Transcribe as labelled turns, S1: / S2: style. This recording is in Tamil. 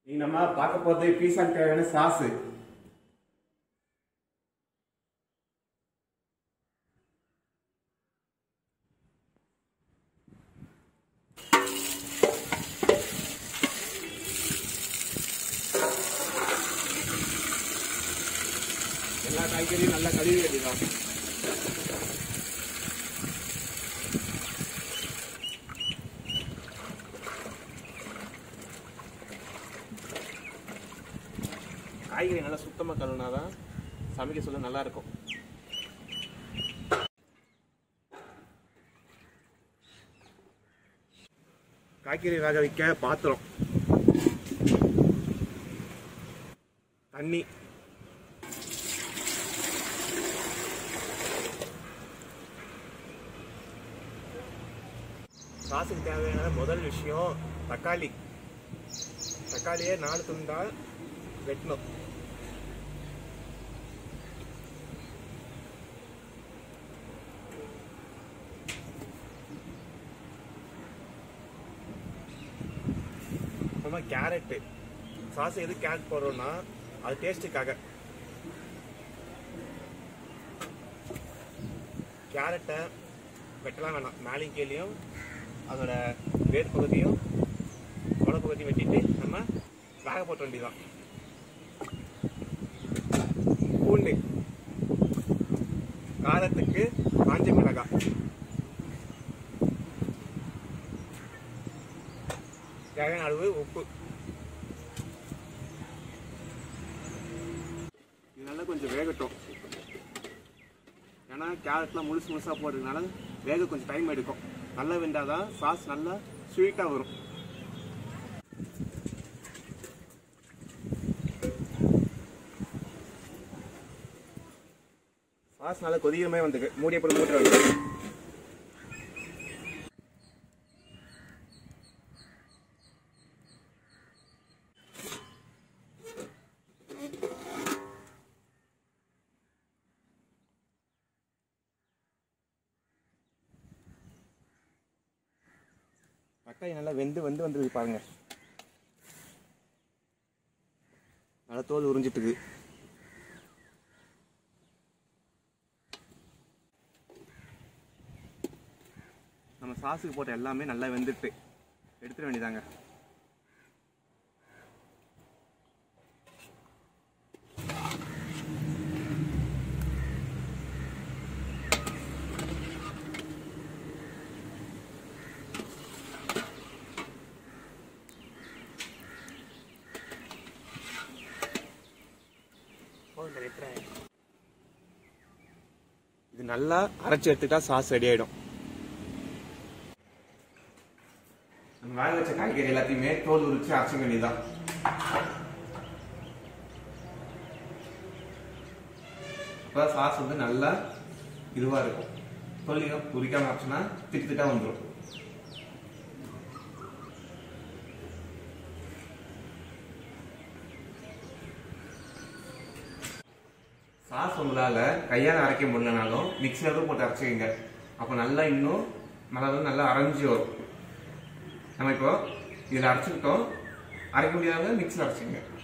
S1: நீ நம்ம பார்க்க போறது பீஸாக்கு தேவையான சாஸ் எல்லா காய்கறியும் நல்லா கழுவி எடுக்கலாம் காய்கறி நல்லா சுத்தமாக கழுவினாதான் சமைக்க சொல்ல நல்லா இருக்கும் காய்கறி வேக வைக்க பாத்திரம் தண்ணி சாஸுக்கு தேவையான முதல் விஷயம் தக்காளி தக்காளியே நாலு துண்டா வெட்டணும் அப்புறமா கேரட்டு சாஸ் எது கேரட் போடுறோம்னா அது டேஸ்ட்டுக்காக கேரட்டை வெட்டலாம் வேணாம் மேலேயும் கீழேயும் அதோட வேர் பகுதியும் கொலை பகுதியும் வெட்டிட்டு நம்ம வேக போட்ட வேண்டியதான் பூண்டு காரத்துக்கு காஞ்ச மிளகாய் தேவையான அளவு உப்பு இது நல்லா கொஞ்சம் வேகட்டும் ஏன்னா கேரட்லாம் முழுசு முழுசாக போடுறதுனால வேக கொஞ்சம் டைம் எடுக்கும் நல்லா வெந்தாதான் சாஸ் நல்லா ஸ்வீட்டாக வரும் சாஸ் நல்லா கொதிக்கிற மாதிரி வந்துக்கு மூடிய போட்டு மூட்டுற வேண்டியது. தக்காளி நல்லா வெந்து வெந்து வந்துருக்கு பாருங்க நல்லா தோல் உறிஞ்சிட்டு இருக்கு நம்ம சாஸுக்கு போட்ட எல்லாமே நல்லா வெந்துட்டு எடுத்துட வேண்டியதாங்க இது நல்லா அரைச்சி எடுத்துட்டா சாஸ் ரெடி ஆயிடும் நம்ம வேக வச்ச காய்கறி எல்லாத்தையுமே தோல் உரிச்சு அரைச்சிக்க வேண்டியதுதான் அப்போ சாஸ் வந்து நல்லா இதுவா இருக்கும் தோல் உரிக்காம அரைச்சுன்னா திட்டு திட்டா வந்துடும் சாஸ் உங்களால கையால அரைக்க முடியலனாலும் மிக்சரும் போட்டு அரைச்சிக்கங்க அப்போ நல்லா இன்னும் நல்லா வந்து நல்லா அரைஞ்சி வரும் நம்ம இப்போ இதில் அரைச்சிக்கிட்டோம் அரைக்க முடியாத மிக்ஸில் அரைச்சிங்க